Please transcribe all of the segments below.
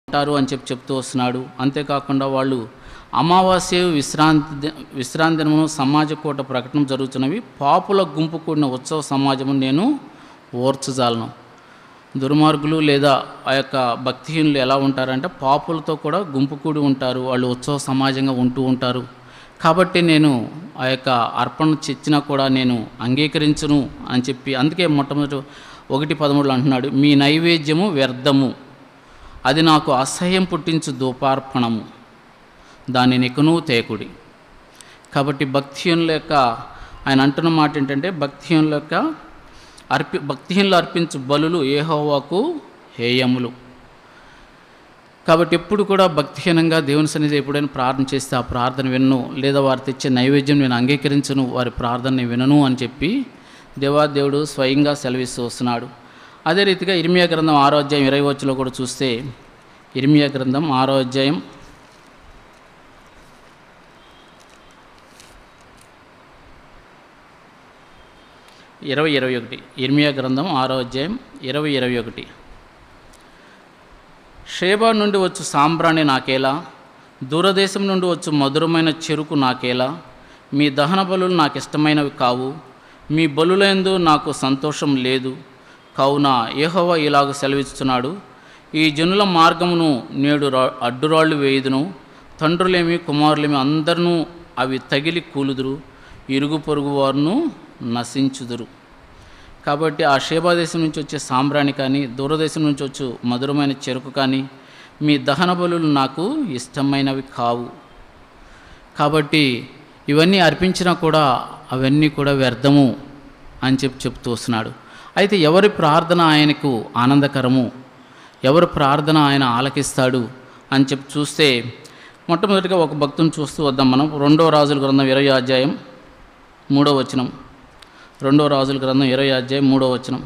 ఉంటారు అని చెప్పి చెప్తూ వస్తున్నాడు అంతేకాకుండా వాళ్ళు అమావాస్య విశ్రాంతి ది- విశ్రాంతి దినమును సమాజ కూట ప్రకటన జరుగుతున్నవి పాపుల గుంపు కూడిన ఉత్సవ సమాజము నేను ఓర్చజాలను దుర్మార్గులు లేదా ఆ యొక్క భక్తిహీనులు ఎలా ఉంటారంటే పాపులతో కూడా గుంపు కూడి ఉంటారు వాళ్ళు ఉత్సవ సమాజంగా ఉంటూ ఉంటారు కాబట్టి నేను ఆ యొక్క అర్పణ చెచ్చినా కూడా నేను అంగీకరించును అని చెప్పి అందుకే మొట్టమొదటి ఒకటి పదమూడులో అంటున్నాడు మీ నైవేద్యము వ్యర్థము అది నాకు అసహ్యం పుట్టించు దూపార్పణము దానిని ఎకును తేకుడి కాబట్టి భక్తిహీనుల యొక్క ఆయన అంటున్న మాట ఏంటంటే భక్తిహీనుల యొక్క అర్పి భక్తిహీనులు అర్పించు బలులు ఏహోవాకు హేయములు కాబట్టి ఎప్పుడు కూడా భక్తిహీనంగా దేవుని సన్నిధి ఎప్పుడైనా ప్రార్థన చేస్తే ఆ ప్రార్థన వినను లేదా వారు తెచ్చే నైవేద్యం నేను అంగీకరించను వారి ప్రార్థనని వినను అని చెప్పి దేవాదేవుడు స్వయంగా సెలవిస్తూ వస్తున్నాడు అదే రీతిగా ఇర్మియా గ్రంథం ఆరో అధ్యాయం ఇరవై వచ్చులో కూడా చూస్తే ఇర్మియా గ్రంథం ఆరో అధ్యాయం ఇరవై ఇరవై ఒకటి ఇర్మియా గ్రంథం ఆరో అధ్యాయం ఇరవై ఇరవై ఒకటి షేబా నుండి వచ్చు సాంబ్రాణి నాకేలా దూరదేశం నుండి వచ్చు మధురమైన చెరుకు నాకేలా మీ దహన బలులు నాకు ఇష్టమైనవి కావు మీ బలులందు నాకు సంతోషం లేదు కావున ఏహోవా ఇలాగ సెలవిస్తున్నాడు ఈ జనుల మార్గమును నేడు రా- అడ్డురాళ్ళు వేయుదును తండ్రులేమి కుమారులేమి అందరినూ అవి తగిలి కూలుదురు ఇరుగు పొరుగు వారును నశించుదురు కాబట్టి ఆ షేబా దేశం నుంచి వచ్చే సాంబ్రాణి కానీ దూరదేశం నుంచి వచ్చు మధురమైన చెరుకు కానీ మీ దహన బలులు నాకు ఇష్టమైనవి కావు కాబట్టి ఇవన్నీ అర్పించినా కూడా అవన్నీ కూడా వ్యర్థము అని చెప్పి చెప్తూ వస్తున్నాడు అయితే ఎవరి ప్రార్థన ఆయనకు ఆనందకరము ఎవరి ప్రార్థన ఆయన ఆలకిస్తాడు అని చెప్పి చూస్తే మొట్టమొదటిగా ఒక భక్తుని చూస్తూ వద్దాం మనం రెండో రాజుల గ్రంథం ఇరవై అధ్యాయం మూడో వచనం రెండో రాజుల గ్రంథం ఇరవై అధ్యాయం మూడో వచనం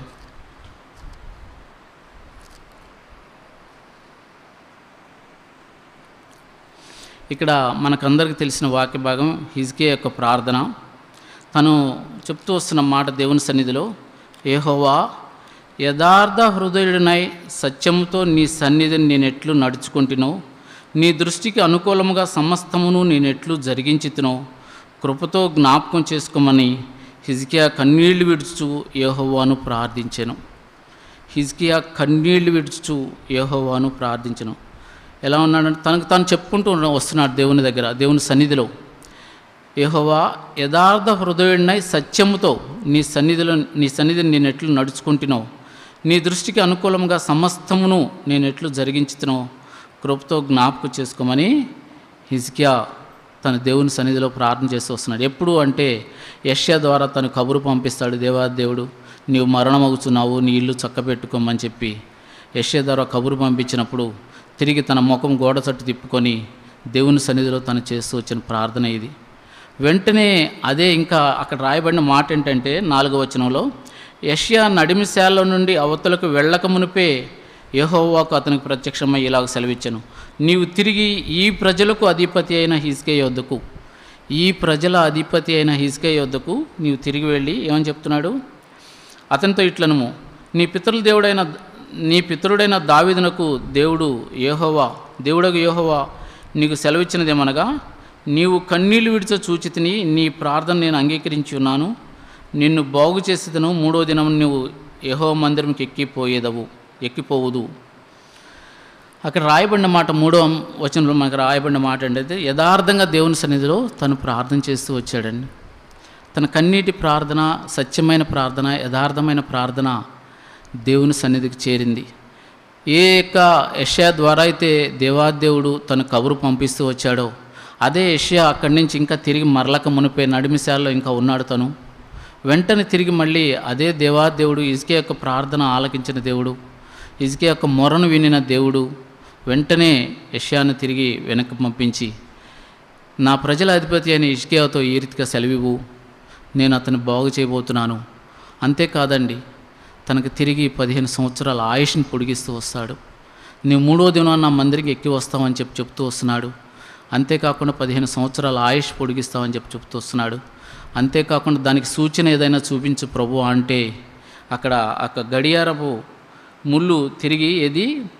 ఇక్కడ మనకందరికీ తెలిసిన వాక్య భాగం హిజ్కే యొక్క ప్రార్థన తను చెప్తూ వస్తున్న మాట దేవుని సన్నిధిలో ఏహోవా యథార్థ హృదయుడినై సత్యముతో నీ సన్నిధిని నేనెట్లు నడుచుకుంటునో నీ దృష్టికి అనుకూలముగా సమస్తమును నేనెట్లు జరిగించుతునో కృపతో జ్ఞాపకం చేసుకోమని హిజ్కియా కన్నీళ్లు విడుచు యెహోవాను ప్రార్థించెను హిజ్కియా కన్నీళ్లు విడుచు యెహోవాను ప్రార్థించను ఎలా ఉన్నాడంటే తనకు తాను చెప్పుకుంటూ ఉన్న- వస్తున్నాడు దేవుని దగ్గర దేవుని సన్నిధిలో యెహోవా యథార్థ హృదయుడినై సత్యముతో నీ సన్నిధిలో నీ సన్నిధిని నేను ఎట్లు నడుచుకుంటున్నావు నీ దృష్టికి అనుకూలంగా సమస్తమును నేను ఎట్లు జరిగించుతునో కృపతో జ్ఞాపకం చేసుకోమని హిజ్కియా తన దేవుని సన్నిధిలో ప్రార్థన చేస్తూ వస్తున్నాడు ఎప్పుడు అంటే యష్యా ద్వారా తను కబురు పంపిస్తాడు దేవా దేవుడు నీవు మరణమవుతున్నావు నీ ఇల్లు చక్కబెట్టుకోమని చెప్పి యష్యా ద్వారా కబురు పంపించినప్పుడు తిరిగి తన ముఖం గోడ చట్టు తిప్పుకొని దేవుని సన్నిధిలో తను చేస్తూ వచ్చిన ప్రార్థన ఇది వెంటనే అదే ఇంకా అక్కడ రాయబడిన మాట ఏంటంటే నాలుగవ వచనంలో యష్యా నడిమిశాల నుండి అవతలకు వెళ్ళక మునిపే యెహోవాకు అతనికి ప్రత్యక్షమై ఇలాగ సెలవిచ్చాను నీవు తిరిగి ఈ ప్రజలకు అధిపతి అయిన హిజ్కే యొద్దకు ఈ ప్రజల అధిపతి అయిన హిజ్కే యొద్దకు నీవు తిరిగి వెళ్ళి ఏమని చెప్తున్నాడు అతనితో ఇట్లనము నీ పితరుల దేవుడైన నీ పితరుడైన దావీదునకు దేవుడు యేహోవా దేవుడకు యేహోవా నీకు సెలవిచ్చినదేమనగా నీవు కన్నీళ్లు విడిచ చూచితిని నీ ప్రార్థన నేను అంగీకరించి ఉన్నాను నిన్ను బాగు చేసేదను మూడో దినం నువ్వు యెహో మందిరంకి ఎక్కిపోయేదవు ఎక్కిపోవుదు అక్కడ రాయబడిన మాట మూడో వచనంలో మనకు రాయబడిన మాట ఏంటంటే యథార్థంగా దేవుని సన్నిధిలో తను ప్రార్థన చేస్తూ వచ్చాడండి తన కన్నీటి ప్రార్థన సత్యమైన ప్రార్థన యథార్థమైన ప్రార్థన దేవుని సన్నిధికి చేరింది ఏ యొక్క యష్యా ద్వారా అయితే దేవాదేవుడు తన కబురు పంపిస్తూ వచ్చాడో అదే యష్యా అక్కడి నుంచి ఇంకా తిరిగి మరలక మునిపే నడిమిశాల్లో ఇంకా ఉన్నాడు తను వెంటనే తిరిగి మళ్ళీ అదే దేవాదేవుడు ఇసుకే యొక్క ప్రార్థన ఆలకించిన దేవుడు ఇసుకే యొక్క మొరను వినిన దేవుడు వెంటనే యష్యాను తిరిగి వెనక్కి పంపించి నా ప్రజల అధిపతి అయిన ఇష్కియాతో ఈ రీతిగా సెలవివు నేను అతను బాగు చేయబోతున్నాను అంతేకాదండి తనకు తిరిగి పదిహేను సంవత్సరాల ఆయుష్ని పొడిగిస్తూ వస్తాడు నీవు మూడో దినం నా మందిరికి ఎక్కి వస్తావని చెప్పి చెప్తూ వస్తున్నాడు అంతేకాకుండా పదిహేను సంవత్సరాల ఆయుష్ పొడిగిస్తామని చెప్పి చెప్తూ వస్తున్నాడు అంతేకాకుండా దానికి సూచన ఏదైనా చూపించు ప్రభు అంటే అక్కడ అక్కడ గడియారపు ముళ్ళు తిరిగి ఏది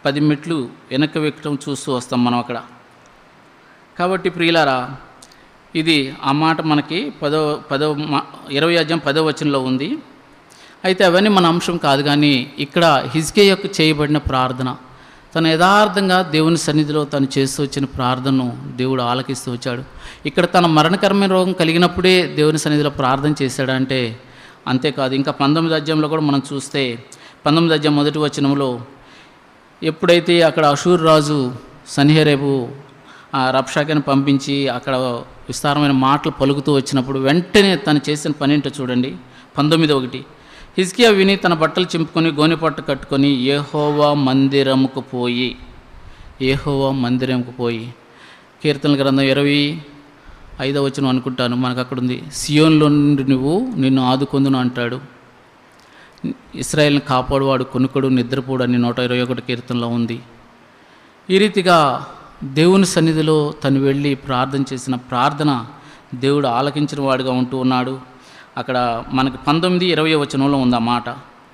పది మెట్లు వెనక్కి వెక్కడం చూస్తూ వస్తాం మనం అక్కడ కాబట్టి ప్రియులారా ఇది ఆ మాట మనకి పదో పదో మా- ఇరవై అధ్యాయం పదో వచనంలో ఉంది అయితే అవన్నీ మన అంశం కాదు కానీ ఇక్కడ హిజ్కే యొక్క చేయబడిన ప్రార్థన తను యథార్థంగా దేవుని సన్నిధిలో తను చేస్తూ వచ్చిన ప్రార్థనను దేవుడు ఆలకిస్తూ వచ్చాడు ఇక్కడ తన మరణకరమైన రోగం కలిగినప్పుడే దేవుని సన్నిధిలో ప్రార్థన చేశాడంటే అంతేకాదు ఇంకా పంతొమ్మిది అధ్యాయంలో కూడా మనం చూస్తే పంతొమ్మిది అధ్యాయం మొదటి వచనంలో ఎప్పుడైతే అక్కడ అషూర్ రాజు సన్హెరేబు ఆ రప్షాకిని పంపించి అక్కడ విస్తారమైన మాటలు పలుకుతూ వచ్చినప్పుడు వెంటనే తను చేసిన పని ఏంటో చూడండి పంతొమ్మిది ఒకటి హిజ్కియా విని తన బట్టలు చింపుకొని గోనెపట్టు కట్టుకొని ఏహోవా మందిరముకు పోయి ఏహోవా మందిరంకు పోయి కీర్తన గ్రంథం ఇరవై ఐదవ వచనం అనుకుంటాను మనకు అక్కడ ఉంది సియోన్లో నుండి నువ్వు నిన్ను ఆదుకొందును అంటాడు ఇస్రాయేల్ని కాపాడువాడు కొనుకడు నిద్రపోడు అని నూట ఇరవై ఒకటి కీర్తనలో ఉంది ఈ రీతిగా దేవుని సన్నిధిలో తను వెళ్ళి ప్రార్థన చేసిన ప్రార్థన దేవుడు ఆలకించిన వాడిగా ఉంటూ ఉన్నాడు అక్కడ మనకి పంతొమ్మిది ఇరవై వచనంలో ఉంది ఆ మాట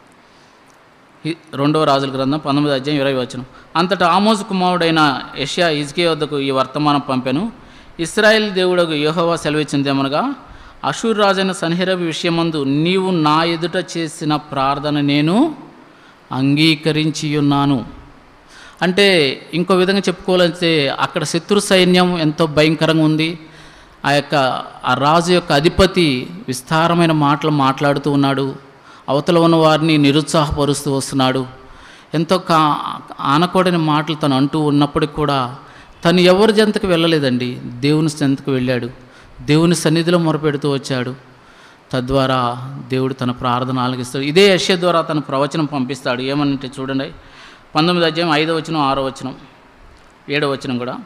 ఈ- రెండవ రాజుల గ్రంథం పంతొమ్మిది అధ్యాయం ఇరవై వచనం అంతటా ఆమోజు కుమారుడైన యష్యా ఇజ్కే వద్దకు ఈ వర్తమానం పంపెను ఇస్రాయేల్ దేవుడకు యెహోవా సెలవిచ్చిందేమనగా అషూర్ రాజైన సన్హిరబి విషయమందు నీవు నా ఎదుట చేసిన ప్రార్థన నేను అంగీకరించి ఉన్నాను అంటే ఇంకో విధంగా చెప్పుకోవాలంటే అక్కడ శత్రు సైన్యం ఎంతో భయంకరంగా ఉంది ఆ యొక్క ఆ రాజు యొక్క అధిపతి విస్తారమైన మాటలు మాట్లాడుతూ ఉన్నాడు అవతల ఉన్న వారిని నిరుత్సాహపరుస్తూ వస్తున్నాడు ఎంతో కా ఆనకూడని మాటలు తను అంటూ ఉన్నప్పటికి కూడా తను ఎవరి జంతకు వెళ్ళలేదండి దేవుని చెంతకు వెళ్ళాడు దేవుని సన్నిధిలో మొరపెడుతూ వచ్చాడు తద్వారా దేవుడు తన ప్రార్థన ఆలకిస్తాడు ఇదే యశ్య ద్వారా తన ప్రవచనం పంపిస్తాడు ఏమనంటే చూడండి పంతొమ్మిది అధ్యాయం ఐదో వచనం ఆరో వచనం ఏడో వచనం కూడా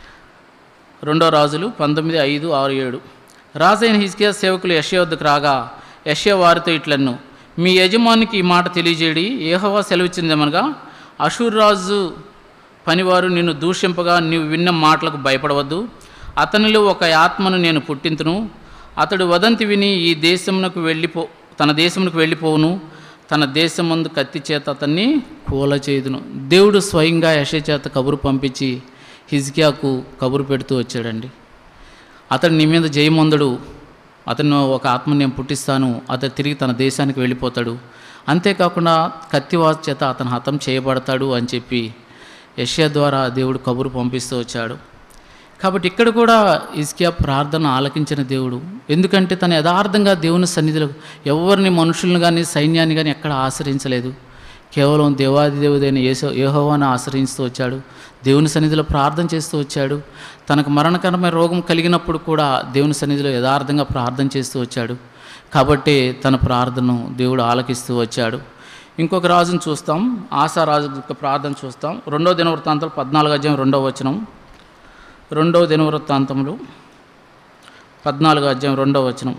రెండో రాజులు పంతొమ్మిది ఐదు ఆరు ఏడు రాజైన హిజ్కియా సేవకులు యశ్య వద్దకు రాగా యశ్య వారితో ఇట్లన్ను మీ యజమానికి ఈ మాట తెలియజేయడి ఏహోవా సెలవిచ్చిందేమనగా అషూర్ రాజు పనివారు నిన్ను దూషింపగా నీవు విన్న మాటలకు భయపడవద్దు అతనిలో ఒక ఆత్మను నేను పుట్టింతును అతడు వదంతి విని ఈ దేశమునకు వెళ్ళిపో తన దేశమునకు వెళ్ళిపోవును తన దేశమందు కత్తి చేత అతన్ని కూల చేయుదును దేవుడు స్వయంగా యశ చేత కబురు పంపించి హిజ్కియాకు కబురు పెడుతూ వచ్చాడండి అతడు నీ మీద జయమందుడు అతను ఒక ఆత్మని నేను పుట్టిస్తాను అతడు తిరిగి తన దేశానికి వెళ్ళిపోతాడు అంతేకాకుండా కత్తివాచ చేత అతను హతం చేయబడతాడు అని చెప్పి యష్యా ద్వారా దేవుడు కబురు పంపిస్తూ వచ్చాడు కాబట్టి ఇక్కడ కూడా ఇస్కియా ప్రార్థన ఆలకించిన దేవుడు ఎందుకంటే తను యథార్థంగా దేవుని సన్నిధిలో ఎవరిని మనుషులను కానీ సైన్యాన్ని కానీ ఎక్కడ ఆశ్రయించలేదు కేవలం దేవాది దేవుడైన యేసో యెహోవాను ఆశ్రయిస్తూ వచ్చాడు దేవుని సన్నిధిలో ప్రార్థన చేస్తూ వచ్చాడు తనకు మరణకరమైన రోగం కలిగినప్పుడు కూడా దేవుని సన్నిధిలో యథార్థంగా ప్రార్థన చేస్తూ వచ్చాడు కాబట్టి తన ప్రార్థనను దేవుడు ఆలకిస్తూ వచ్చాడు ఇంకొక రాజును చూస్తాం ఆశా రాజు యొక్క ప్రార్థన చూస్తాం రెండో దినవృత్తాంతాలు పద్నాలుగు అధ్యాయం రెండవ వచనం రెండవ దినవృత్తాంతములు పద్నాలుగు అధ్యాయం రెండవ వచనం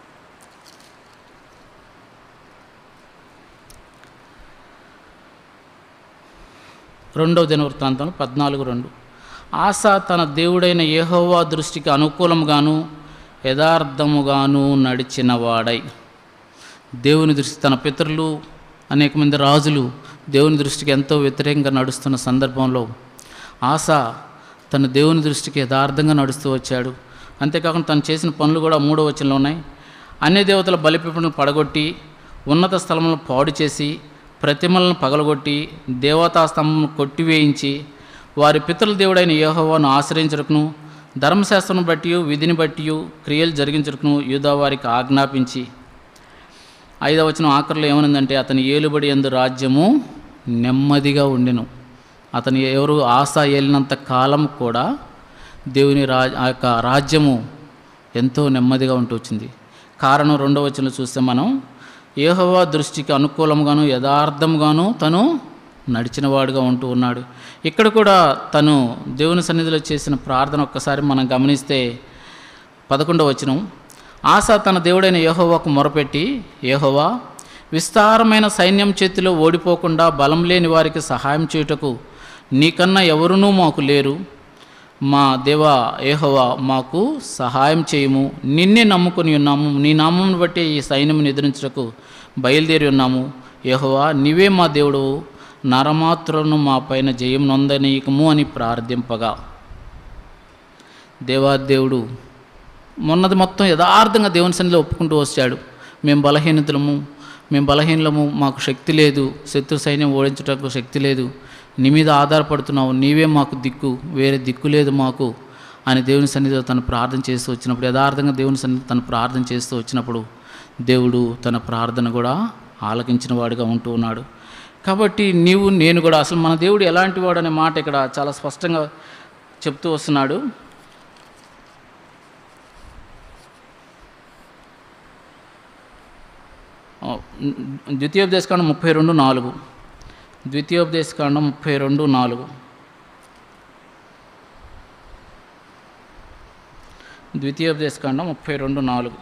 రెండవ దినవృత్తాంతం పద్నాలుగు రెండు ఆశ తన దేవుడైన యెహోవా దృష్టికి అనుకూలముగాను యథార్థముగాను నడిచినవాడై దేవుని దృష్టి తన పితరులు అనేక మంది రాజులు దేవుని దృష్టికి ఎంతో వ్యతిరేకంగా నడుస్తున్న సందర్భంలో ఆశ తన దేవుని దృష్టికి యథార్థంగా నడుస్తూ వచ్చాడు అంతేకాకుండా తను చేసిన పనులు కూడా మూడో వచనంలో ఉన్నాయి అన్ని దేవతల బలిపీపలను పడగొట్టి ఉన్నత స్థలములను పాడు చేసి ప్రతిమలను పగలగొట్టి దేవతా స్తంభం కొట్టివేయించి వారి పితరుల దేవుడైన యెహోవాను ఆశ్రయించటకును ధర్మశాస్త్రం బట్టి విధిని బట్టి క్రియలు జరిగించటకును యూదా వారికి ఆజ్ఞాపించి ఐదవ వచనం ఆఖరిలో ఏమనుందంటే అతని ఏలుబడి ఎందు రాజ్యము నెమ్మదిగా ఉండెను అతని ఎవరు ఆశ ఏలినంత కాలం కూడా దేవుని రా ఆ యొక్క రాజ్యము ఎంతో నెమ్మదిగా ఉంటూ వచ్చింది కారణం రెండవ వచనంలో చూస్తే మనం ఏహోవా దృష్టికి అనుకూలంగాను యథార్థంగాను తను నడిచినవాడుగా ఉంటూ ఉన్నాడు ఇక్కడ కూడా తను దేవుని సన్నిధిలో చేసిన ప్రార్థన ఒక్కసారి మనం గమనిస్తే పదకొండవ వచనం ఆశ తన దేవుడైన యెహోవాకు మొరపెట్టి యెహోవా విస్తారమైన సైన్యం చేతిలో ఓడిపోకుండా బలం లేని వారికి సహాయం చేయుటకు నీకన్నా ఎవరునూ మాకు లేరు మా దేవా ఏహోవా మాకు సహాయం చేయము నిన్నే నమ్ముకొని ఉన్నాము నీ నామమును బట్టి ఈ సైన్యం ఎదిరించుటకు బయలుదేరి ఉన్నాము ఏహోవా నీవే మా దేవుడు నరమాత్రులను మా పైన జయం నొందనీయకము అని ప్రార్థింపగా దేవాదేవుడు మొన్నది మొత్తం యథార్థంగా దేవుని సన్నిధిలో ఒప్పుకుంటూ వచ్చాడు మేము బలహీనతలము మేము బలహీనలము మాకు శక్తి లేదు శత్రు సైన్యం ఓడించటకు శక్తి లేదు నీ మీద ఆధారపడుతున్నావు నీవే మాకు దిక్కు వేరే దిక్కు లేదు మాకు అని దేవుని సన్నిధిలో తను ప్రార్థన చేస్తూ వచ్చినప్పుడు యథార్థంగా దేవుని సన్నిధి తను ప్రార్థన చేస్తూ వచ్చినప్పుడు దేవుడు తన ప్రార్థన కూడా ఆలకించిన వాడిగా ఉంటూ ఉన్నాడు కాబట్టి నీవు నేను కూడా అసలు మన దేవుడు ఎలాంటి వాడు అనే మాట ఇక్కడ చాలా స్పష్టంగా చెప్తూ వస్తున్నాడు ద్వితీయోపదేశకాండం ముప్పై రెండు నాలుగు ద్వితీయోపదేశకాండం ముప్పై రెండు నాలుగు ద్వితీయోపదేశకాండం ముప్పై రెండు నాలుగు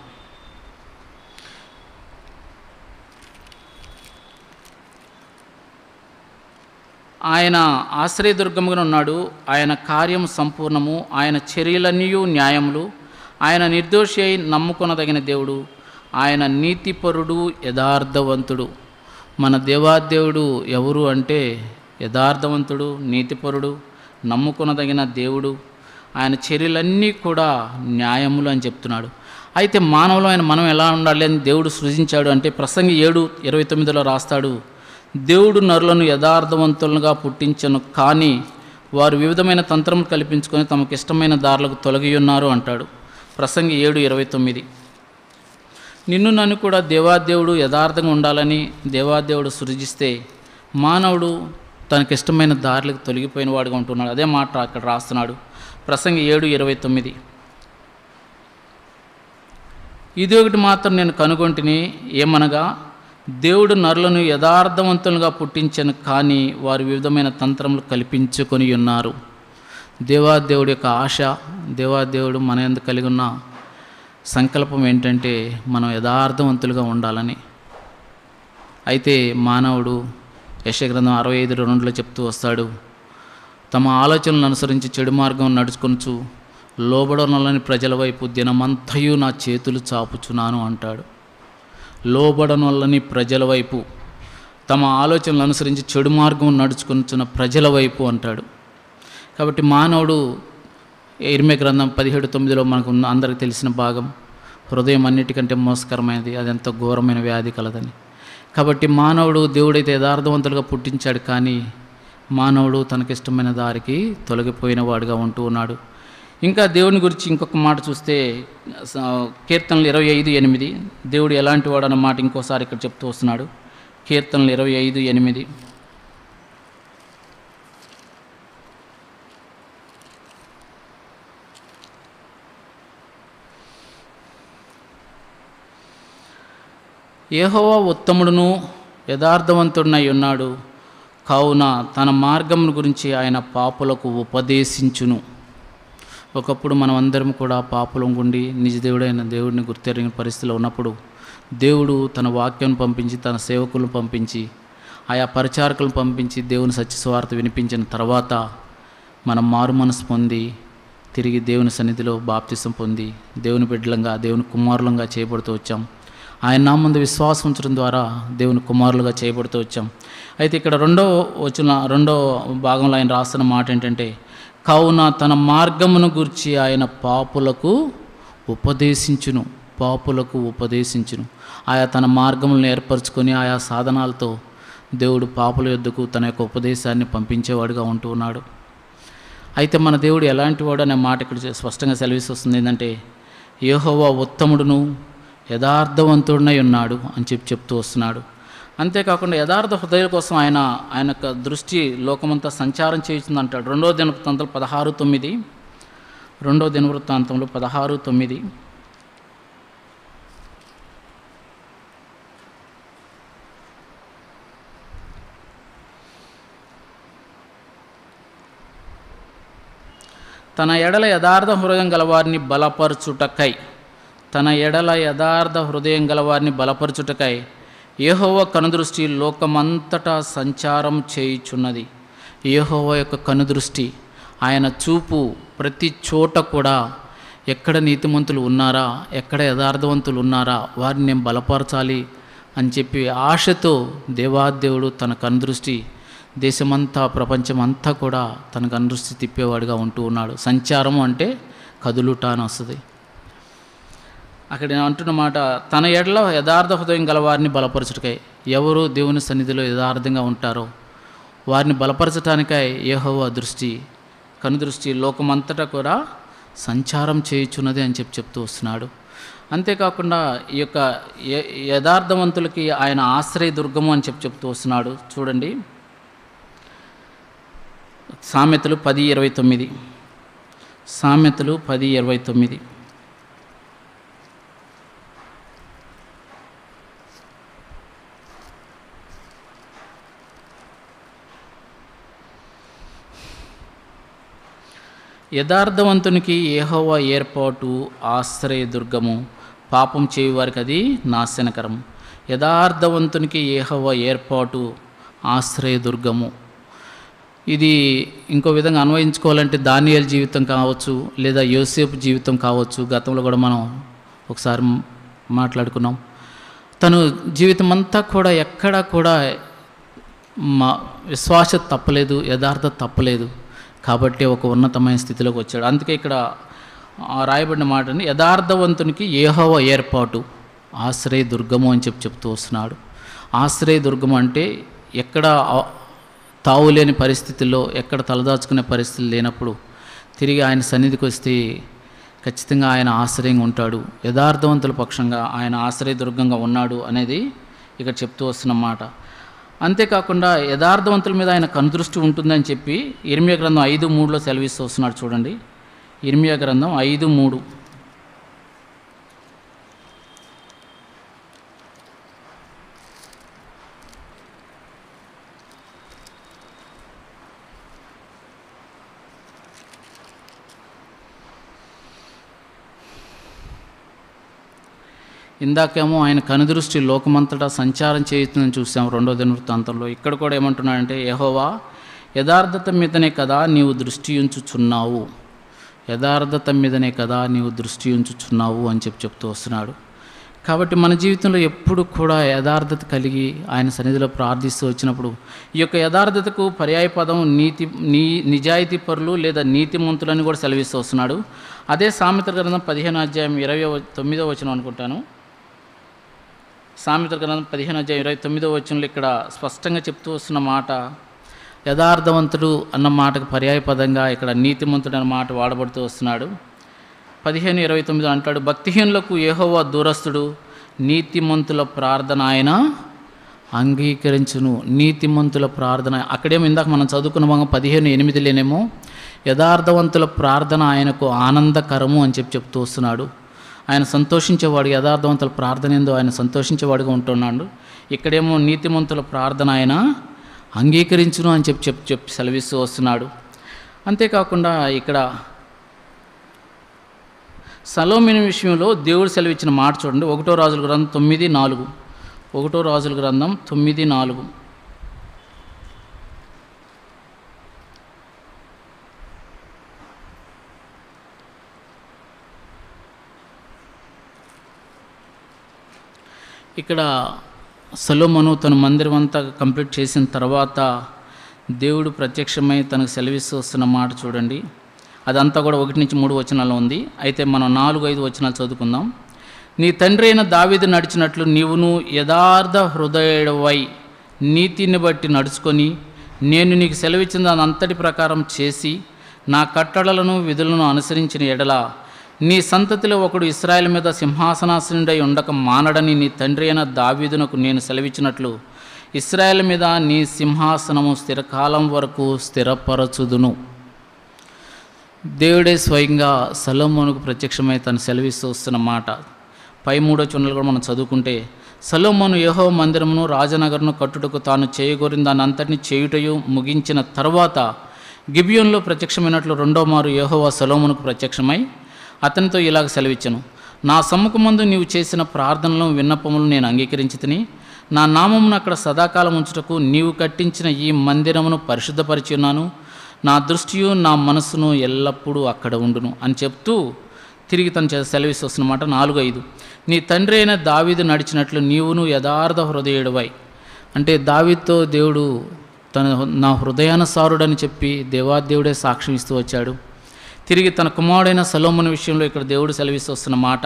ఆయన ఆశ్రయదుర్గముగా ఉన్నాడు ఆయన కార్యం సంపూర్ణము ఆయన చర్యలన్నీ న్యాయములు ఆయన నిర్దోషి అయి నమ్ముకొనదగిన దేవుడు ఆయన నీతిపరుడు యథార్థవంతుడు మన దేవాదేవుడు ఎవరు అంటే యథార్థవంతుడు నీతిపరుడు నమ్ముకొనదగిన దేవుడు ఆయన చర్యలన్నీ కూడా న్యాయములు అని చెప్తున్నాడు అయితే మానవులు ఆయన మనం ఎలా ఉండాలి అని దేవుడు సృజించాడు అంటే ప్రసంగి ఏడు ఇరవై తొమ్మిదిలో రాస్తాడు దేవుడు నరులను యథార్థవంతులుగా పుట్టించను కానీ వారు వివిధమైన తంత్రం కల్పించుకొని తమకు ఇష్టమైన దారులకు తొలగి ఉన్నారు అంటాడు ప్రసంగి ఏడు ఇరవై తొమ్మిది నిన్ను నన్ను కూడా దేవాదేవుడు యథార్థంగా ఉండాలని దేవాదేవుడు సృజిస్తే మానవుడు తనకిష్టమైన దారులకు తొలగిపోయిన వాడుగా ఉంటున్నాడు అదే మాట అక్కడ రాస్తున్నాడు ప్రసంగి ఏడు ఇరవై తొమ్మిది ఇది ఒకటి మాత్రం నేను కనుగొంటిని ఏమనగా దేవుడు నరులను యథార్థవంతులుగా పుట్టించను కానీ వారు వివిధమైన తంత్రములు కల్పించుకొని ఉన్నారు దేవాదేవుడి యొక్క ఆశ దేవాదేవుడు మన ఎందుకు కలిగి ఉన్న సంకల్పం ఏంటంటే మనం యథార్థవంతులుగా ఉండాలని అయితే మానవుడు యశగ్రంథం అరవై ఐదు రెండులో చెప్తూ వస్తాడు తమ ఆలోచనలను అనుసరించి చెడు మార్గం నడుచుకొనుచు లోబడనలని ప్రజల వైపు దినమంతయు నా చేతులు చాపుచున్నాను అంటాడు లోబడనొల్లని ప్రజల వైపు తమ ఆలోచనలు అనుసరించి చెడు మార్గం నడుచుకొనుచున్న ప్రజల వైపు అంటాడు కాబట్టి మానవుడు ఇరిమే గ్రంథం పదిహేడు తొమ్మిదిలో మనకు ఉన్న అందరికి తెలిసిన భాగం హృదయం అన్నిటికంటే మోసకరమైనది అది ఎంతో ఘోరమైన వ్యాధి కలదని కాబట్టి మానవుడు దేవుడైతే యథార్థవంతులుగా పుట్టించాడు కానీ మానవుడు తనకిష్టమైన దారికి తొలగిపోయిన వాడుగా ఉంటూ ఉన్నాడు ఇంకా దేవుని గురించి ఇంకొక మాట చూస్తే స- కీర్తనలు ఇరవై ఐదు ఎనిమిది దేవుడు ఎలాంటి వాడు అన్న మాట ఇంకోసారి ఇక్కడ చెప్తూ వస్తున్నాడు కీర్తనలు ఇరవై ఐదు ఎనిమిది ఏహోవా ఉత్తముడును యథార్థవంతుడినై ఉన్నాడు కావున తన మార్గమును గురించి ఆయన పాపులకు ఉపదేశించును ఒకప్పుడు మనం అందరం కూడా పాపులం గుండి నిజ దేవుడైన దేవుడిని గుర్తెరిగిన పరిస్థితిలో ఉన్నప్పుడు దేవుడు తన వాక్యం పంపించి తన సేవకులను పంపించి ఆయా పరిచారకులను పంపించి దేవుని సత్యస్వార్త వినిపించిన తర్వాత మనం మారు మనసు పొంది తిరిగి దేవుని సన్నిధిలో బాప్తిసం పొంది దేవుని బిడ్డలంగా దేవుని కుమారులంగా చేయబడుతూ వచ్చాం ఆయన నామందు విశ్వాసం ఉంచడం ద్వారా దేవుని కుమారులుగా చేయబడుతూ వచ్చాం అయితే ఇక్కడ రెండో వచ్చిన రెండో భాగంలో ఆయన రాస్తున్న మాట ఏంటంటే కావున తన మార్గమును గురించి ఆయన పాపులకు ఉపదేశించును పాపులకు ఉపదేశించును ఆయా తన మార్గములను ఏర్పరచుకొని ఆయా సాధనాలతో దేవుడు పాపుల యొద్దకు తన యొక్క ఉపదేశాన్ని పంపించేవాడుగా ఉంటూ ఉన్నాడు అయితే మన దేవుడు ఎలాంటి వాడు అనే మాట ఇక్కడ స్పష్టంగా సెలవిస్తుంది ఏంటంటే యెహోవా ఉత్తముడును యథార్థవంతుడినై ఉన్నాడు అని చెప్పి చెప్తూ వస్తున్నాడు అంతేకాకుండా యథార్థ హృదయాల కోసం ఆయన ఆయన యొక్క దృష్టి లోకమంతా సంచారం చేస్తుంది అంటాడు రెండో దినవృత్తాంతంలో పదహారు తొమ్మిది రెండో దినవృత్తాంతంలో పదహారు తొమ్మిది తన ఎడల యథార్థ హృదయం గలవారిని బలపరచుటకై తన ఎడల యథార్థ హృదయం గలవారిని బలపరచుటకై యెహోవ కనుదృష్టి లోకమంతటా సంచారం చేయుచున్నది యెహోవ యొక్క కనుదృష్టి ఆయన చూపు ప్రతి చోట కూడా ఎక్కడ నీతిమంతులు ఉన్నారా ఎక్కడ యథార్థవంతులు ఉన్నారా వారిని నేను బలపరచాలి అని చెప్పి ఆశతో దేవాదేవుడు తన కనుదృష్టి దేశమంతా ప్రపంచమంతా కూడా తనకు అనుదృష్టి తిప్పేవాడిగా ఉంటూ ఉన్నాడు సంచారం అంటే కదులుట అని వస్తుంది అక్కడ నేను అంటున్న మాట తన ఎడల యథార్థ హృదయం గల వారిని బలపరచుటకై ఎవరు దేవుని సన్నిధిలో యథార్థంగా ఉంటారో వారిని బలపరచటానికై ఏహోవా దృష్టి కనుదృష్టి లోకమంతటా కూడా సంచారం చేయుచున్నది అని చెప్పి చెప్తూ వస్తున్నాడు అంతేకాకుండా ఈ యొక్క య- యథార్థవంతులకి ఆయన ఆశ్రయ దుర్గము అని చెప్పి చెప్తూ వస్తున్నాడు చూడండి సామెతలు పది ఇరవై తొమ్మిది సామెతలు పది ఇరవై తొమ్మిది యథార్థవంతునికి ఏహోవా ఏర్పాటు ఆశ్రయ దుర్గము పాపం చేయు వారికి అది నాశనకరం యథార్థవంతునికి ఏహోవా ఏర్పాటు ఆశ్రయ దుర్గము ఇది ఇంకో విధంగా అన్వయించుకోవాలంటే దానియల్ జీవితం కావచ్చు లేదా యోసేపు జీవితం కావచ్చు గతంలో కూడా మనం ఒకసారి మాట్లాడుకున్నాం తను జీవితం అంతా కూడా ఎక్కడా కూడా మా విశ్వాస తప్పలేదు యథార్థత తప్పలేదు కాబట్టి ఒక ఉన్నతమైన స్థితిలోకి వచ్చాడు అందుకే ఇక్కడ ఆ రాయబడిన మాటని యథార్థవంతునికి ఏహోవ ఏర్పాటు ఆశ్రయ దుర్గము అని చెప్పి చెప్తూ వస్తున్నాడు ఆశ్రయ దుర్గము అంటే ఎక్కడ ఆ- తావులేని పరిస్థితుల్లో ఎక్కడ తలదాచుకునే పరిస్థితులు లేనప్పుడు తిరిగి ఆయన సన్నిధికి వస్తే ఖచ్చితంగా ఆయన ఆశ్రయంగా ఉంటాడు యథార్థవంతుల పక్షంగా ఆయన ఆశ్రయ దుర్గంగా ఉన్నాడు అనేది ఇక్కడ చెప్తూ వస్తున్న మాట అంతేకాకుండా యథార్థవంతుల మీద ఆయన కనుదృష్టి ఉంటుందని చెప్పి ఇర్మియా గ్రంథం ఐదు మూడులో సెలవిస్తూ వస్తున్నాడు చూడండి ఇర్మియా గ్రంథం ఐదు మూడు ఇందాకేమో ఆయన కనుదృష్టి లోకమంతటా సంచారం చేస్తుందని చూసాం రెండో దినవృత్తాంతంలో ఇక్కడ కూడా ఏమంటున్నాడంటే యహోవా యథార్థత మీదనే కదా నీవు దృష్టి ఉంచుచున్నావు యథార్థత మీదనే కదా నీవు దృష్టి ఉంచుచున్నావు అని చెప్పి చెప్తూ వస్తున్నాడు కాబట్టి మన జీవితంలో ఎప్పుడు కూడా యథార్థత కలిగి ఆయన సన్నిధిలో ప్రార్థిస్తూ వచ్చినప్పుడు ఈ యొక్క యథార్థతకు పర్యాయ పదం నీతి నీ నిజాయితీ పరులు లేదా నీతిమంతులని కూడా సెలవిస్తూ వస్తున్నాడు అదే సామెత గ్రంథం పదిహేను అధ్యాయం ఇరవై తొమ్మిదో వచనం అనుకుంటాను సామెత గ్రంథం పదిహేను అధ్యాయం ఇరవై తొమ్మిదో వచనంలో ఇక్కడ స్పష్టంగా చెప్తూ వస్తున్న మాట యథార్థవంతుడు అన్న మాటకు పర్యాయపదంగా ఇక్కడ నీతిమంతుడు అన్న మాట వాడబడుతూ వస్తున్నాడు పదిహేను ఇరవై తొమ్మిది అంటాడు భక్తిహీనులకు ఏహోవా దూరస్తుడు నీతిమంతుల ప్రార్థన ఆయన అంగీకరించును నీతిమంతుల ప్రార్థన అక్కడేమో ఇందాక మనం చదువుకున్న భాగం పదిహేను ఎనిమిదిలోనేమో యథార్థవంతుల ప్రార్థన ఆయనకు ఆనందకరము అని చెప్పి చెప్తూ వస్తున్నాడు ఆయన సంతోషించేవాడు యథార్థవంతుల ప్రార్థన ఏందో ఆయన సంతోషించేవాడుగా ఉంటున్నాడు ఇక్కడేమో నీతిమంతుల ప్రార్థన ఆయన అంగీకరించును అని చెప్పి చెప్పి చెప్పి సెలవిస్తూ వస్తున్నాడు అంతేకాకుండా ఇక్కడ సలోమిని విషయంలో దేవుడు సెలవిచ్చిన మాట చూడండి ఒకటో రాజుల గ్రంథం తొమ్మిది నాలుగు ఒకటో రాజుల గ్రంథం తొమ్మిది నాలుగు ఇక్కడ సలోమను తన మందిరం అంతా కంప్లీట్ చేసిన తర్వాత దేవుడు ప్రత్యక్షమై తనకు సెలవిస్తూ వస్తున్న మాట చూడండి అదంతా కూడా ఒకటి నుంచి మూడు వచనాలు ఉంది అయితే మనం నాలుగు ఐదు వచనాలు చదువుకుందాం నీ తండ్రి అయిన దావీదు నడిచినట్లు నీవును యథార్థ హృదయుడవై నీతిని బట్టి నడుచుకొని నేను నీకు సెలవిచ్చిన దాని అంతటి ప్రకారం చేసి నా కట్టడలను విధులను అనుసరించిన ఎడల నీ సంతతిలో ఒకడు ఇస్రాయేల్ మీద సింహాసనాసనుడై ఉండక మానడని నీ తండ్రి అయిన దావీదునకు నేను సెలవిచ్చినట్లు ఇస్రాయేల్ మీద నీ సింహాసనము స్థిరకాలం వరకు స్థిరపరచుదును దేవుడే స్వయంగా సలోమోనుకు ప్రత్యక్షమై తను సెలవిస్తూ వస్తున్న మాట పై మూడో చున్నలు కూడా మనం చదువుకుంటే సలోమోను యహో మందిరమును రాజనగర్ను కట్టుటకు తాను చేయగోరిన దాని అంతటిని చేయుటయు ముగించిన తర్వాత గిబియోన్లో ప్రత్యక్షమైనట్లు రెండో మారు యహోవా సలోమునకు ప్రత్యక్షమై అతనితో ఇలాగ సెలవిచ్చను నా సమ్ముఖమందు నీవు చేసిన ప్రార్థనలను విన్నపములు నేను అంగీకరించి తిని నా నామమును అక్కడ సదాకాలం ఉంచుటకు నీవు కట్టించిన ఈ మందిరమును పరిశుద్ధపరిచి ఉన్నాను నా దృష్టియు నా మనసును ఎల్లప్పుడూ అక్కడ ఉండును అని చెప్తూ తిరిగి తను చే- సెలవిస్తూ వస్తున్నమాట నాలుగు ఐదు నీ తండ్రి అయిన దావీదు నడిచినట్లు నీవును యథార్థ హృదయుడివై అంటే దావీదుతో దేవుడు తన నా హృదయానుసారుడని చెప్పి దేవాదేవుడే సాక్ష్యం ఇస్తూ వచ్చాడు తిరిగి తన కుమారుడైన సలోముని విషయంలో ఇక్కడ దేవుడు సెలవిస్తూ వస్తున్న మాట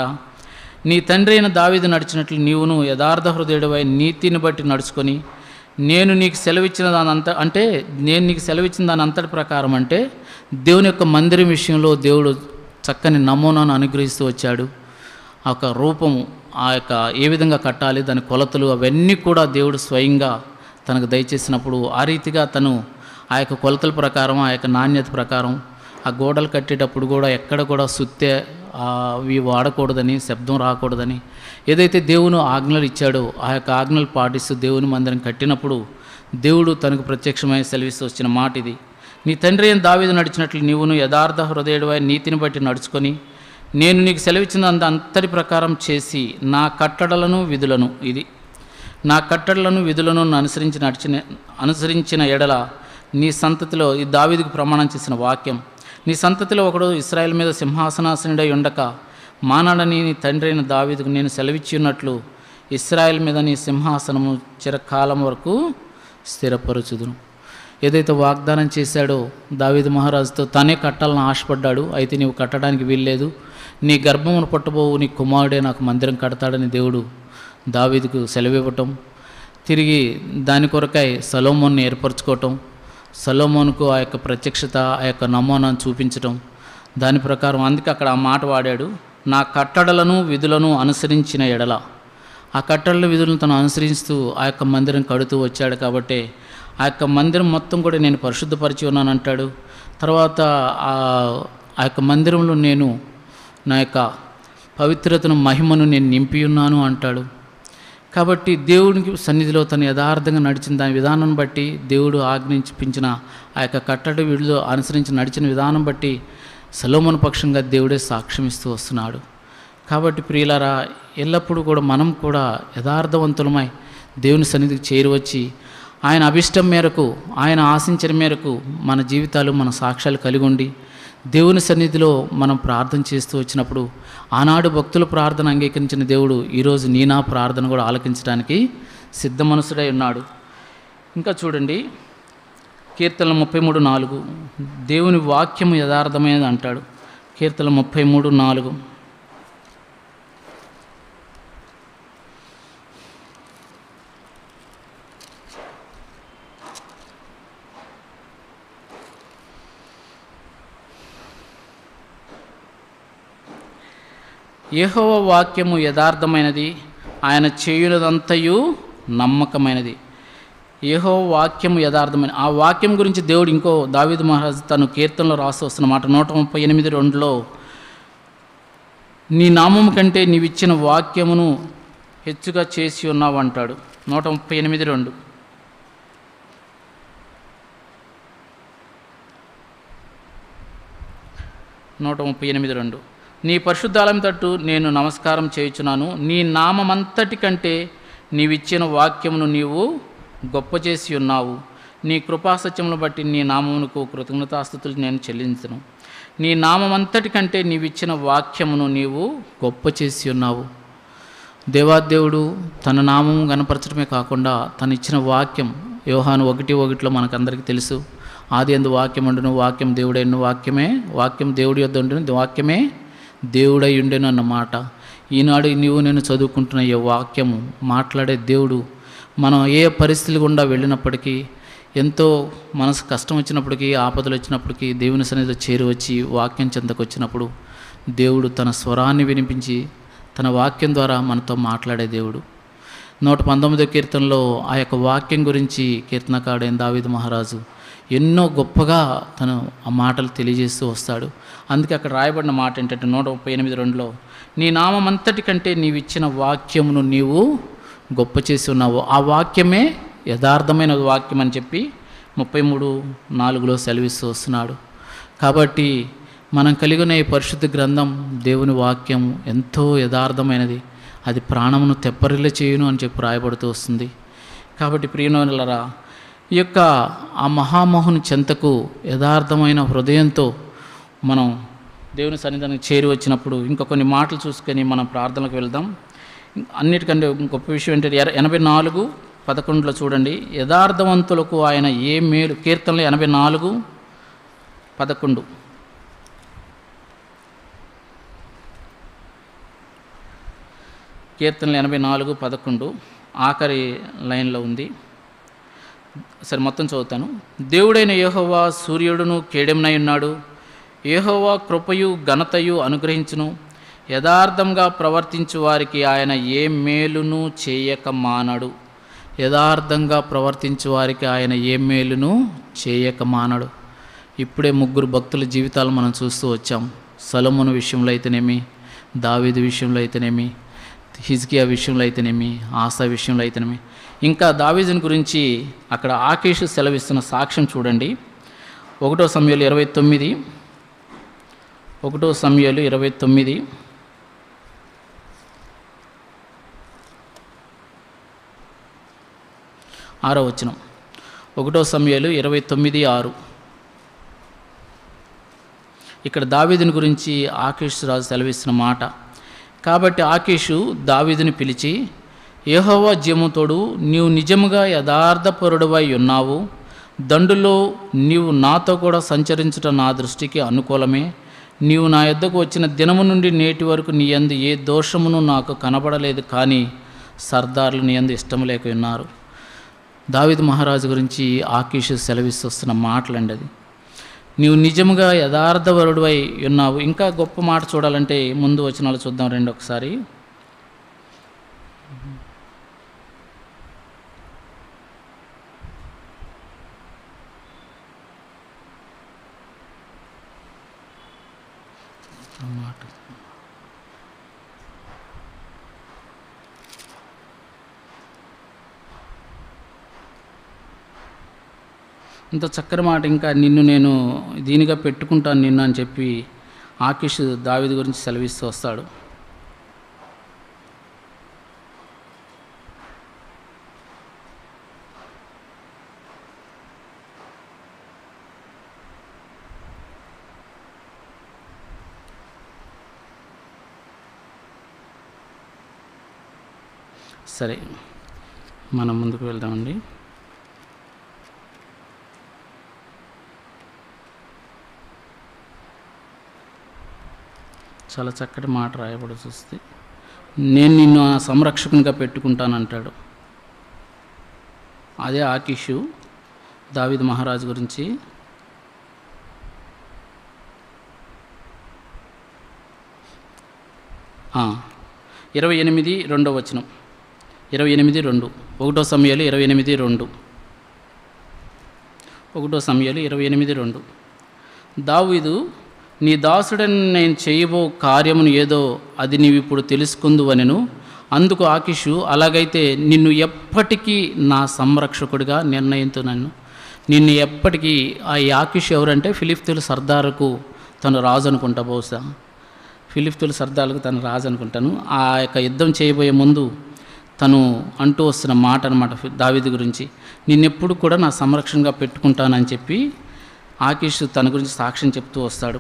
నీ తండ్రి అయిన దావీదు నడిచినట్లు నీవును యథార్థ హృదయుడివై నీతిని బట్టి నడుచుకొని నేను నీకు సెలవిచ్చిన దాని అంత అంటే నేను నీకు సెలవిచ్చిన దాని అంతటి ప్రకారం అంటే దేవుని యొక్క మందిరం విషయంలో దేవుడు చక్కని నమూనాను అనుగ్రహిస్తూ వచ్చాడు ఆ యొక్క రూపము ఆ యొక్క ఏ విధంగా కట్టాలి దాని కొలతలు అవన్నీ కూడా దేవుడు స్వయంగా తనకు దయచేసినప్పుడు ఆ రీతిగా తను ఆ యొక్క కొలతల ప్రకారం ఆ యొక్క నాణ్యత ప్రకారం ఆ గోడలు కట్టేటప్పుడు కూడా ఎక్కడ కూడా సుత్తె ఆ, అవి వాడకూడదని శబ్దం రాకూడదని ఏదైతే దేవుని ఆజ్ఞలు ఇచ్చాడో ఆ యొక్క ఆజ్ఞలు పాటిస్తూ దేవుని మందిరం కట్టినప్పుడు దేవుడు తనకు ప్రత్యక్షమై సెలవిస్తూ వచ్చిన మాట ఇది నీ తండ్రి అయిన దావీదు నడిచినట్లు నీవును యథార్థ హృదయుడివై నీతిని బట్టి నడుచుకొని నేను నీకు సెలవిచ్చిన అంత అంతటి ప్రకారం చేసి నా కట్టడలను విధులను ఇది నా కట్టడలను విధులను అనుసరించి నడిచిన అనుసరించిన ఎడల నీ సంతతిలో ఈ దావీదుకు ప్రమాణం చేసిన వాక్యం నీ సంతతిలో ఒకడు ఇస్రాయేల్ మీద సింహాసనాసనుడై ఉండక మానాడని నీ తండ్రి అయిన దావీదుకు నేను సెలవిచ్చి ఉన్నట్లు ఇస్రాయేల్ మీద నీ సింహాసనము చిరకాలం వరకు స్థిరపరచుదును ఏదైతే వాగ్దానం చేశాడో దావీదు మహారాజుతో తనే కట్టాలని ఆశపడ్డాడు అయితే నీవు కట్టడానికి వీల్లేదు నీ గర్భమును పట్టబోవు నీ కుమారుడే నాకు మందిరం కడతాడని దేవుడు దావీదుకు సెలవివ్వటం తిరిగి దాని కొరకై సలోమోన్ని ఏర్పరచుకోవటం సలోమోనుకు ఆ యొక్క ప్రత్యక్షత ఆ యొక్క నమూనాను చూపించటం దాని ప్రకారం అందుకే అక్కడ ఆ మాట వాడాడు నా కట్టడలను విధులను అనుసరించిన ఎడల ఆ కట్టడల విధులను తను అనుసరిస్తూ ఆ యొక్క మందిరం కడుతూ వచ్చాడు కాబట్టి ఆ యొక్క మందిరం మొత్తం కూడా నేను పరిశుద్ధపరిచి ఉన్నాను అంటాడు తర్వాత ఆ ఆ యొక్క మందిరంలో నేను నా యొక్క పవిత్రతను మహిమను నేను నింపి ఉన్నాను అంటాడు కాబట్టి దేవునికి సన్నిధిలో తను యథార్థంగా నడిచిన దాని విధానం బట్టి దేవుడు ఆజ్ఞించిపించిన ఆ యొక్క కట్టడి విడుదల అనుసరించి నడిచిన విధానం బట్టి సలోమన్ పక్షంగా దేవుడే సాక్ష్యం ఇస్తూ వస్తున్నాడు కాబట్టి ప్రియులారా ఎల్లప్పుడూ కూడా మనం కూడా యథార్థవంతులమై దేవుని సన్నిధికి చేరువచ్చి ఆయన అభిష్టం మేరకు ఆయన ఆశించిన మేరకు మన జీవితాలు మన సాక్ష్యాలు కలిగి ఉండి దేవుని సన్నిధిలో మనం ప్రార్థన చేస్తూ వచ్చినప్పుడు ఆనాడు భక్తుల ప్రార్థన అంగీకరించిన దేవుడు ఈరోజు నీ నా ప్రార్థన కూడా ఆలకించడానికి సిద్ధ మనసుడై ఉన్నాడు ఇంకా చూడండి కీర్తన ముప్పై మూడు నాలుగు దేవుని వాక్యము యథార్థమైనది అంటాడు కీర్తన ముప్పై మూడు నాలుగు యెహోవ వాక్యము యథార్థమైనది ఆయన చేయునదంతయు నమ్మకమైనది యెహో వాక్యము యథార్థమైన ఆ వాక్యం గురించి దేవుడు ఇంకో దావీదు మహారాజు తను కీర్తనలో రాసి వస్తున్న మాట నూట ముప్పై ఎనిమిది రెండులో నీ నామము కంటే నీవిచ్చిన వాక్యమును హెచ్చుగా చేసి ఉన్నావు అంటాడు నూట ముప్పై ఎనిమిది రెండు నూట ముప్పై ఎనిమిది రెండు నీ పరిశుద్ధాలయం తట్టు నేను నమస్కారం చేయుచున్నాను నీ నామమంతటి కంటే నీవిచ్చిన వాక్యమును నీవు గొప్ప చేసి ఉన్నావు నీ కృపాసత్యమును బట్టి నీ నామమునకు కృతజ్ఞతాస్థుతులు నేను చెల్లించను నీ నామమంతటి కంటే నీవిచ్చిన వాక్యమును నీవు గొప్ప చేసి ఉన్నావు దేవాదేవుడు తన నామం కనపరచడమే కాకుండా తను ఇచ్చిన వాక్యం యోహాను ఒకటి ఒకటిలో మనకందరికీ తెలుసు ఆది ఎందు వాక్యం ఉండును వాక్యం దేవుడైన వాక్యమే వాక్యం దేవుడి యొద్ద ఉండును వాక్యమే దేవుడై ఉండెను అన్న మాట ఈనాడు నీవు నేను చదువుకుంటున్న ఈ వాక్యము మాట్లాడే దేవుడు మనం ఏ పరిస్థితులు గుండా వెళ్ళినప్పటికీ ఎంతో మనసు కష్టం వచ్చినప్పటికీ ఆపదలు వచ్చినప్పటికీ దేవుని సన్నిధిలో చేరి వచ్చి వాక్యం చెంతకు వచ్చినప్పుడు దేవుడు తన స్వరాన్ని వినిపించి తన వాక్యం ద్వారా మనతో మాట్లాడే దేవుడు నూట పంతొమ్మిదో కీర్తనలో ఆ యొక్క వాక్యం గురించి కీర్తనకాడైన దావీదు మహారాజు ఎన్నో గొప్పగా తను ఆ మాటలు తెలియజేస్తూ వస్తాడు అందుకే అక్కడ రాయబడిన మాట ఏంటంటే నూట ముప్పై ఎనిమిది రెండులో నీ నామంతటి కంటే నీవు ఇచ్చిన వాక్యమును నీవు గొప్ప చేసి ఉన్నావు ఆ వాక్యమే యథార్థమైన వాక్యం అని చెప్పి ముప్పై మూడు నాలుగులో సెలవిస్తూ వస్తున్నాడు కాబట్టి మనం కలిగిన ఈ పరిశుద్ధ గ్రంథం దేవుని వాక్యం ఎంతో యథార్థమైనది అది ప్రాణమును తెప్పరిల్ల చేయును అని చెప్పి రాయబడుతూ వస్తుంది కాబట్టి ప్రియనులరా ఈ యొక్క ఆ మహామోహుని చెంతకు యథార్థమైన హృదయంతో మనం దేవుని సన్నిధానికి చేరి వచ్చినప్పుడు ఇంకా కొన్ని మాటలు చూసుకొని మనం ప్రార్థనలకు వెళ్దాం అన్నిటికంటే గొప్ప విషయం ఏంటంటే ఎర- ఎనభై నాలుగు పదకొండులో చూడండి యథార్థవంతులకు ఆయన ఏ మేలు కీర్తనలు ఎనభై నాలుగు పదకొండు కీర్తనలు ఎనభై నాలుగు పదకొండు ఆఖరి లైన్లో ఉంది సరే మొత్తం చదువుతాను దేవుడైన యెహోవా సూర్యుడును కేడెంనై ఉన్నాడు యెహోవా కృపయు ఘనతయు అనుగ్రహించును యథార్థంగా ప్రవర్తించు వారికి ఆయన ఏ మేలును చేయక మానడు యథార్థంగా ప్రవర్తించు వారికి ఆయన ఏ మేలును చేయక మానడు ఇప్పుడే ముగ్గురు భక్తుల జీవితాలు మనం చూస్తూ వచ్చాం సొలొమోను విషయంలో అయితేనేమి దావీదు విషయంలో అయితేనేమి హిజ్కియా విషయంలో అయితేనేమి ఆశా విషయంలో అయితేనేమి ఇంకా దావీదుని గురించి అక్కడ ఆకేష్ సెలవిస్తున్న సాక్ష్యం చూడండి ఒకటో సమయాలు ఇరవై తొమ్మిది ఒకటో సమయాలు ఇరవై తొమ్మిది ఆరో వచనం ఒకటో సమయాలు ఇరవై తొమ్మిది ఆరు ఇక్కడ దావీదుని గురించి ఆకేష్ రాజు సెలవిస్తున్న మాట కాబట్టి ఆకేషు దావీదుని పిలిచి యెహోవా జీవముతోడు నీవు నిజముగా యథార్థపరుడవై ఉన్నావు దండులో నీవు నాతో కూడా సంచరించుట నా దృష్టికి అనుకూలమే నీవు నా యొద్దకు వచ్చిన దినము నుండి నేటి వరకు నీ యందు ఏ దోషమును నాకు కనబడలేదు కానీ సర్దార్లు నీ యందు ఇష్టం లేక ఉన్నారు దావిద్ మహారాజు గురించి ఆకీషు సెలవిస్తున్న మాటలండి అది నీవు నిజముగా యథార్థవరుడువై ఉన్నావు ఇంకా గొప్ప మాట చూడాలంటే ముందు వచనాలు చూద్దాం రెండు ఒకసారి ఆ మాట ఇంత చక్కని మాట ఇంకా నిన్ను నేను దీనిగా పెట్టుకుంటాను నిన్ను అని చెప్పి ఆకిష్ దావిది గురించి సెలవిస్తూ వస్తాడు సరే మనం ముందుకు వెళ్దామండి చాలా చక్కటి మాట రాయబడి చూస్తే నేను నిన్ను ఆ సంరక్షకునిగా పెట్టుకుంటానంటాడు అదే ఆకిషు దావిద్ మహారాజు గురించి ఆ, ఇరవై ఎనిమిది రెండో వచనం ఇరవై ఎనిమిది రెండు ఒకటో సమయాలు ఇరవై ఎనిమిది రెండు ఒకటో సమయాలు ఇరవై ఎనిమిది రెండు దావీదు నీ దాసుడని నేను చేయబో కార్యమును ఏదో అది నీవు ఇప్పుడు తెలుసుకుందువనెను అందుకు ఆకిషు అలాగైతే నిన్ను ఎప్పటికీ నా సంరక్షకుడిగా నిర్ణయించునన్ను నిన్ను ఎప్పటికీ ఆ యాకిష్ ఎవరంటే ఫిలిప్తుల సర్దారుకు తను రాజు అనుకుంటా బహుశా ఫిలిప్తుల సర్దార్లకు తను రాజు అనుకుంటాను ఆ యొక్క యుద్ధం చేయబోయే ముందు తను అంటూ వస్తున్న మాట అనమాట దావీదు గురించి నిన్నెప్పుడు కూడా నా సంరక్షణగా పెట్టుకుంటానని చెప్పి ఆకీష్ తన గురించి సాక్ష్యం చెప్తూ వస్తాడు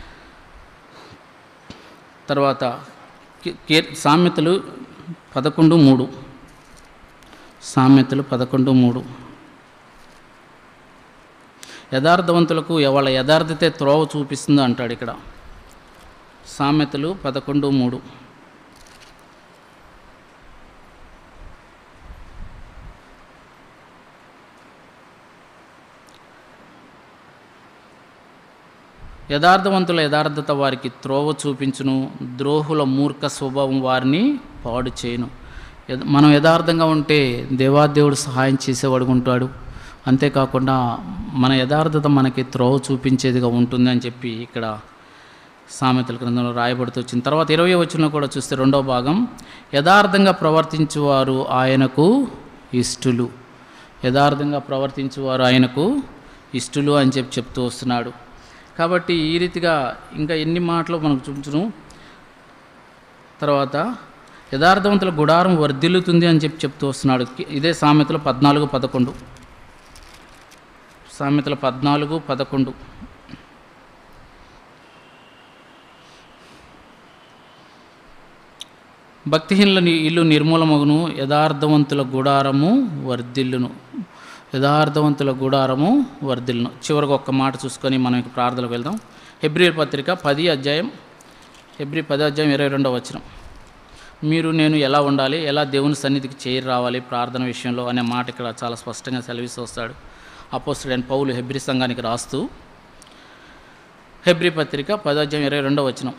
తర్వాత కి- కీర్ సామెతలు పదకొండు మూడు సామెతలు పదకొండు మూడు యథార్థవంతులకు వాళ్ళ యథార్థతే త్రోవ చూపిస్తుందో అంటాడు ఇక్కడ సామెతలు పదకొండు మూడు యథార్థవంతుల యథార్థత వారికి త్రోవ చూపించును ద్రోహుల మూర్ఖ స్వభావం వారిని పాడు చేయను యథ- మనం యథార్థంగా ఉంటే దేవాదేవుడు సహాయం చేసేవాడు ఉంటాడు అంతేకాకుండా మన యథార్థత మనకి త్రోవ చూపించేదిగా ఉంటుంది అని చెప్పి ఇక్కడ సామెతల గ్రంథంలో రాయబడుతూ వచ్చిన తర్వాత ఇరవై వచ్చిన కూడా చూస్తే రెండవ భాగం యథార్థంగా ప్రవర్తించువారు ఆయనకు ఇష్టులు యథార్థంగా ప్రవర్తించువారు ఆయనకు ఇష్టులు అని చెప్పి చెప్తూ వస్తున్నాడు కాబట్టి ఈ రీతిగా ఇంకా ఎన్ని మాటలు మనకు చూపించను తర్వాత యథార్థవంతుల గుడారం వర్ధిల్లుతుంది అని చెప్పి చెప్తూ వస్తున్నాడు ఇదే సామెతలు పద్నాలుగు పదకొండు సామెతల పద్నాలుగు పదకొండు భక్తిహీనుల ని- ఇల్లు నిర్మూలమగును యథార్థవంతుల గుడారము వర్ధిల్లును యథార్థవంతుల గుడారము వర్ధిల్లును చివరికి ఒక్క మాట చూసుకొని మనం ఇక ప్రార్థనకు వెళ్దాం హెబ్రియల్ పత్రిక పది అధ్యాయం హెబ్రి పది అధ్యాయం ఇరవై రెండవ వచనం మీరు నేను ఎలా ఉండాలి ఎలా దేవుని సన్నిధికి చేరి రావాలి ప్రార్థన విషయంలో అనే మాట ఇక్కడ చాలా స్పష్టంగా సెలవిస్తూ వస్తాడు అపోస్తుడైన పౌలు హెబ్రి సంఘానికి రాస్తూ హెబ్రి పత్రిక పది అధ్యాయం ఇరవై రెండవ వచనం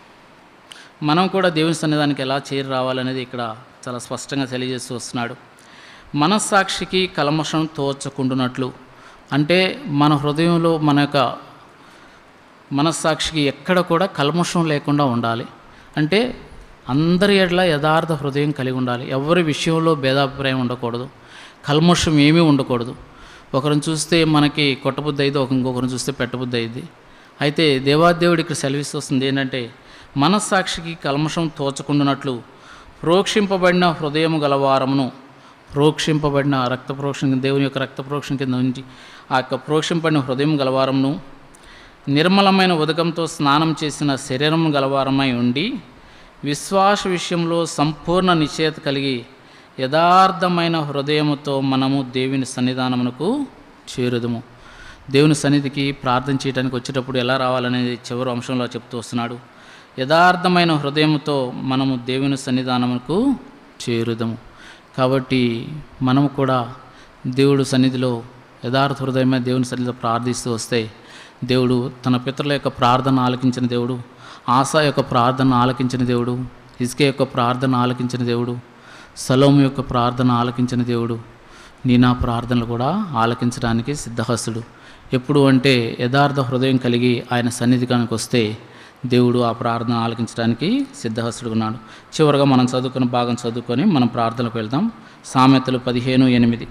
మనం కూడా దేవుని సన్నిధానికి ఎలా చేరి రావాలనేది ఇక్కడ చాలా స్పష్టంగా తెలియజేస్తూ వస్తున్నాడు మనస్సాక్షికి కల్మషం తోచకుండునట్లు అంటే మన హృదయంలో మన యొక్క మనస్సాక్షికి ఎక్కడ కూడా కల్మషం లేకుండా ఉండాలి అంటే అందరి ఎడ్ల యథార్థ హృదయం కలిగి ఉండాలి ఎవరి విషయంలో భేదాభిప్రాయం ఉండకూడదు కల్మషం ఏమీ ఉండకూడదు ఒకరిని చూస్తే మనకి కొట్టబుద్ధి అయితే ఒక ఇంకొకరిని చూస్తే పెట్టబుద్ధి అయింది అయితే దేవాదేవుడు ఇక్కడ సెలవిస్తూ వస్తుంది ఏంటంటే మనస్సాక్షికి కల్మషం తోచకుండానట్లు ప్రోక్షింపబడిన హృదయం గలవారమును ప్రోక్షింపబడిన రక్త ప్రోక్షణ దేవుని యొక్క రక్త ప్రోక్షణ కింద ఉంచి ఆ యొక్క ప్రోక్షింపబడిన హృదయం గలవారమును నిర్మలమైన ఉదకంతో స్నానం చేసిన శరీరం గలవారమై ఉండి విశ్వాస విషయంలో సంపూర్ణ నిశ్చయత కలిగి యథార్థమైన హృదయముతో మనము దేవుని సన్నిధానమునకు చేరుదుము దేవుని సన్నిధికి ప్రార్థన చేయడానికి వచ్చేటప్పుడు ఎలా రావాలనేది చివరి అంశంలో చెప్తూ వస్తున్నాడు యథార్థమైన హృదయముతో మనము దేవుని సన్నిధానమునకు చేరుదము కాబట్టి మనము కూడా దేవుడు సన్నిధిలో యథార్థ హృదయమే దేవుని సన్నిధిలో ప్రార్థిస్తూ వస్తే దేవుడు తన పితరుల యొక్క ప్రార్థన ఆలకించిన దేవుడు ఆశా యొక్క ప్రార్థన ఆలకించిన దేవుడు ఇసుకే యొక్క ప్రార్థన ఆలకించిన దేవుడు సలోము యొక్క ప్రార్థన ఆలకించిన దేవుడు నీ నా ప్రార్థనలు కూడా ఆలకించడానికి సిద్ధహస్తుడు ఎప్పుడు అంటే యథార్థ హృదయం కలిగి ఆయన సన్నిధికానికి వస్తే దేవుడు ఆ ప్రార్థన ఆలకించడానికి సిద్ధహస్తుడు ఉన్నాడు చివరగా మనం చదువుకున్న భాగం చదువుకొని మనం ప్రార్థనకు వెళ్దాం సామెతలు పదిహేను ఎనిమిది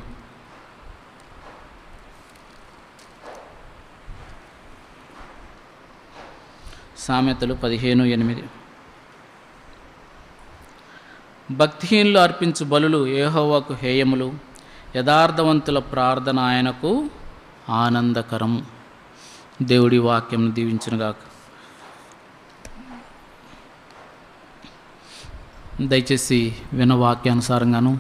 సామెతలు పదిహేను ఎనిమిది భక్తిహీనులు అర్పించు బలులు ఏహోవాకు హేయములు యథార్థవంతుల ప్రార్థన ఆయనకు ఆనందకరం దేవుడి వాక్యం దీవించునుగాక దయచేసి విన వాక్యానుసారంగాను